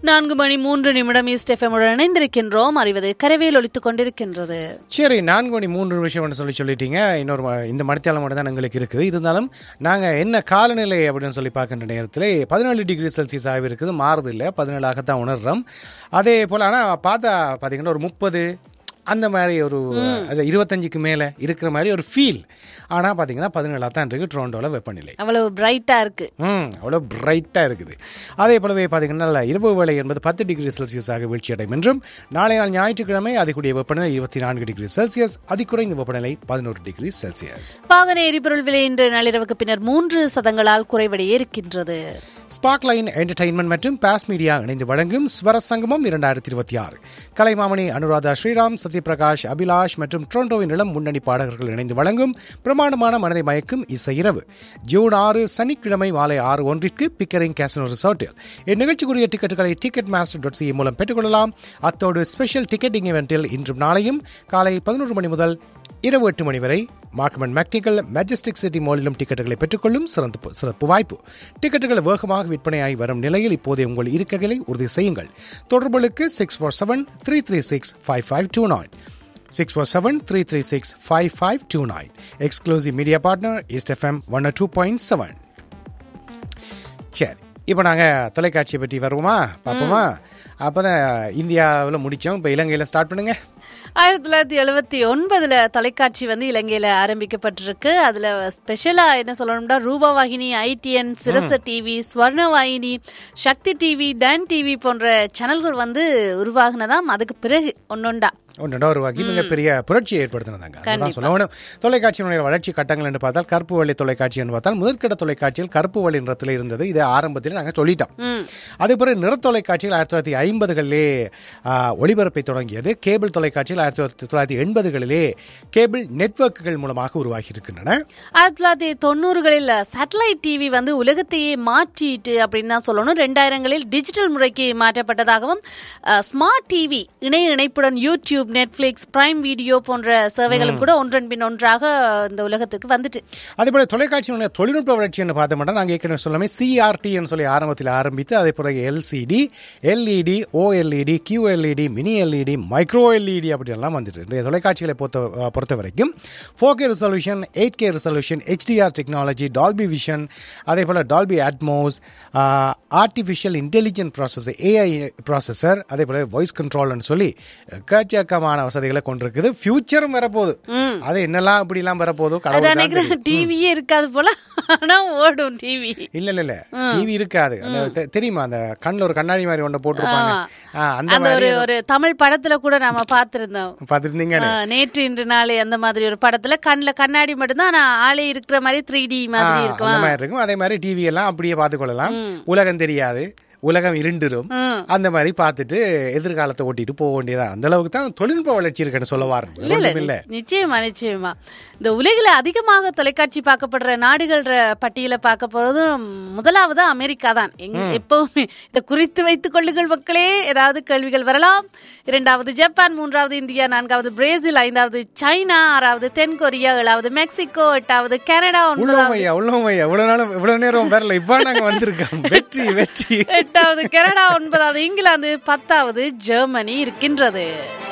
நான்கு மணி மூன்று நிமிடம் ஈஸ்ட் எஃப்எம்முடன் இணைந்திருக்கின்றோம் அறிவது கரவேல் ஒலித்துக் கொண்டிருக்கின்றது சரி நான்கு மணி மூன்று விஷயம் சொல்லி சொல்லிட்டீங்க இன்னொரு ம- இந்த மணித்தாளம் மட்டும் தான் எங்களுக்கு இருக்குது இருந்தாலும் நாங்கள் என்ன காலநிலை அப்படின்னு சொல்லி பார்க்கின்ற நேரத்தில் பதினாலு டிகிரி செல்சியஸ் ஆகி இருக்குது மாறுது இல்லை பதினேழாகத்தான் உணர்றோம் அதே போல் ஆனால் பார்த்தா பார்த்தீங்கன்னா ஒரு முப்பது அந்த மாதிரி ஒரு அது இருபத்தஞ்சுக்கு மேலே இருக்கிற மாதிரி ஒரு ஃபீல் ஆனால் பார்த்தீங்கன்னா பதினேழாக தான் இருக்குது டொரண்டோவில் வெப்பநிலை அவ்வளவு பிரைட்டா இருக்கு ம் அவ்வளோ பிரைட்டாக இருக்குது அதே போலவே பார்த்தீங்கன்னா இரவு வேளை என்பது பத்து டிகிரி செல்சியஸாக வீழ்ச்சி அடையும் என்றும் நாளை நாள் ஞாயிற்றுக்கிழமை அதிகூடிய வெப்பநிலை இருபத்தி நான்கு டிகிரி செல்சியஸ் அதிகுறைந்த வெப்பநிலை பதினோரு டிகிரி செல்சியஸ் வாகன எரிபொருள் விலை இன்று நள்ளிரவுக்கு பின்னர் மூன்று சதங்களால் குறைவடைய இருக்கின்றது ஸ்பார்க் லைன் என்டர்டைன்மெண்ட் மற்றும் பாஸ் மீடியா இணைந்து வழங்கும் ஸ்வர சங்கமம் இரண்டாயிரத்தி இருபத்தி ஆறு கலைமாமணி அனுராதா ஸ்ரீராம் சத்யபிரகாஷ் அபிலாஷ் மற்றும் டொரண்டோவின் இளம் முன்னணி பாடகர்கள் இணைந்து வழங்கும் பிரமாண்டமான மனதை மயக்கும் இசை இரவு ஜூன் ஆறு சனிக்கிழமை மாலை ஆறு ஒன்றிற்கு பிக்கரிங் கேசனோ ரிசார்ட்டில் இந்நிகழ்ச்சிக்குரிய டிக்கெட்டுகளை டிக்கெட் மாஸ்டர் டாட் சி மூலம் பெற்றுக்கொள்ளலாம் அத்தோடு ஸ்பெஷல் டிக்கெட்டிங் இவெண்டில் இன்றும் நாளையும் காலை பதினோரு மணி முதல் இரவு எட்டு மணி வரை மார்க்மன் மேக்னிக்கல் மெஜஸ்டிக் சிட்டி மாலிலும் டிக்கெட்டுகளை பெற்றுக்கொள்ளும் சிறப்பு சிறப்பு வாய்ப்பு டிக்கெட்டுகள் வேகமாக விற்பனையாகி வரும் நிலையில் இப்போதே உங்கள் இருக்கைகளை உறுதி செய்யுங்கள் தொடர்புகளுக்கு six four seven three three six five five two nine six four seven three three six five five two nine exclusive media partner east FM one two point seven சரி இப்போ நாங்கள் தொலைக்காட்சியை பற்றி வருவோமா பார்ப்போமா அப்போ தான் இந்தியாவில் முடித்தோம் இப்போ இலங்கையில் ஸ்டார்ட் பண்ணுங்க ஆயிரத்தி தொள்ளாயிரத்தி எழுபத்தி ஒன்பதுல தொலைக்காட்சி வந்து இலங்கையில ஆரம்பிக்கப்பட்டிருக்கு அதுல ஸ்பெஷலா என்ன சொல்லணும்னா Rupavahini ITN Sirasa TV Swarnavahini Shakthi TV Dan TV போன்ற சேனல்கள் வந்து உருவாகினதாம் அதுக்கு பிறகு ஒன்னொண்டா ஒன்றா உருவாக்கி மிகப்பெரிய புரட்சியை ஏற்படுத்தினதாங்க அதுதான் சொல்ல வேணும் தொலைக்காட்சியினுடைய வளர்ச்சி கட்டங்கள் என்று பார்த்தால் கருப்பு வழி தொலைக்காட்சி என்று பார்த்தால் முதற்கட்ட தொலைக்காட்சியில் கருப்பு வழி நிறத்தில் இருந்தது இது ஆரம்பத்தில் நாங்கள் சொல்லிட்டோம் ம் அதே பிறகு நிற தொலைக்காட்சியில் ஆயிரத்தி தொள்ளாயிரத்தி ஐம்பதுகளிலே ஒளிபரப்பை தொடங்கியது கேபிள் தொலைக்காட்சியில் ஆயிரத்தி தொள்ளாயிரத்தி தொள்ளாயிரத்தி எண்பதுகளிலே கேபிள் நெட்வொர்க்குகள் மூலமாக உருவாகி இருக்கின்றன ஆயிரத்தி தொள்ளாயிரத்தி தொண்ணூறுகளில் சேட்டலைட் டிவி வந்து உலகத்தையே மாற்றிட்டு அப்படின்னு தான் சொல்லணும் ரெண்டாயிரங்களில் டிஜிட்டல் முறைக்கு மாற்றப்பட்டதாகவும் ஸ்மார்ட் டிவி இணைய இணைப்புடன் யூடியூப் நெட்ஃபிளிக்ஸ் பிரைம் வீடியோ போன்ற சேவைகளும் கூட ஒன்றன் பின் ஒன்றாக இந்த உலகத்துக்கு வந்துட்டு அதே போல தொலைக்காட்சியினுடைய தொழில்நுட்ப வளர்ச்சி என்று பார்த்தோம்னா நாங்கள் ஏற்கனவே சொல்லாமே சிஆர்டி சொல்லி ஆரம்பத்தில் ஆரம்பித்து அதே பிறகு LCD LED OLED QLED mini LED micro LED அப்படியெல்லாம் வந்துட்டு இன்றைய தொலைக்காட்சிகளை பொறுத்த பொறுத்த வரைக்கும் four K resolution eight K resolution HDR technology Dolby vision அதே போல் Dolby Atmos artificial intelligent processor AI processor அதே போல் வாய்ஸ் கண்ட்ரோல்னு சொல்லி எக்கச்சக்கமான வசதிகளை கொண்டிருக்குது ஃபியூச்சரும் வரப்போகுது அது என்னெல்லாம் இப்படிலாம் வரப்போதோ கடவுள் அதான் தான் நினைக்கிறேன் டிவியே இருக்காது போல ஆனா ஓடும் டிவி இல்ல இல்ல இல்ல டிவி இருக்காது அந்த தெ- தெரியுமா அந்த கண்ணுல ஒரு கண்ணாடி மாதிரி ஒண்ணு போட்டிருப்பாங்க ஆ, அந்த அந்த ஒரு மாதிரி ஒரு தமிழ் படத்துல கூட நாம பார்த்திருந்தோம் பார்த்துருந்தீங்க ஆ, நேற்று இன்று நாளை அந்த மாதிரி ஒரு படத்துல கண்ணுல கண்ணாடி மட்டும்தான் ஆனா ஆளே இருக்கிற மாதிரி த்ரீ டி மாதிரி இருக்கும் அந்த மாதிரி இருக்கும் அதே மாதிரி டிவி எல்லாம் அப்படியே பார்த்துக்கொள்ளலாம் உலகம் தெரியாது உலகம் இருண்டுரும் ம். அந்த மாதிரி பார்த்துட்டு எதிர்காலத்தை ஓட்டிட்டு போக வேண்டியதான் அந்த அளவுக்கு தான் தொழில்நுட்ப வளர்ச்சி இருக்குன்னு சொல்ல வாரம் இல்ல இல்ல இல்ல நிச்சயமா நிச்சயமா இந்த உலகில அதிகமாக தொலைக்காட்சி பார்க்கப்படுற நாடுகள் பட்டியலை பார்க்க போறதும் முதலாவது அமெரிக்கா தான் எங்க எப்பவுமே இதை குறித்து வைத்துக் கொள்ளுங்கள் மக்களே ஏதாவது கேள்விகள் வரலாம் இரண்டாவது ஜப்பான் மூன்றாவது இந்தியா நான்காவது பிரேசில் ஐந்தாவது சைனா ஆறாவது தென்கொரியா ஏழாவது மெக்சிகோ எட்டாவது கனடா ஒன்பதாவது உள்ளவங்க ஐயா உள்ளவங்க ஐயா இவ்வளவு நாளும் இவ்வளவு நேரம் வரல இப்ப நாங்க வந்திருக்கோம் வெற்றி வெற்றி எட்டாவது கனடா ஒன்பதாவது இங்கிலாந்து பத்தாவது ஜெர்மனி இருக்கின்றது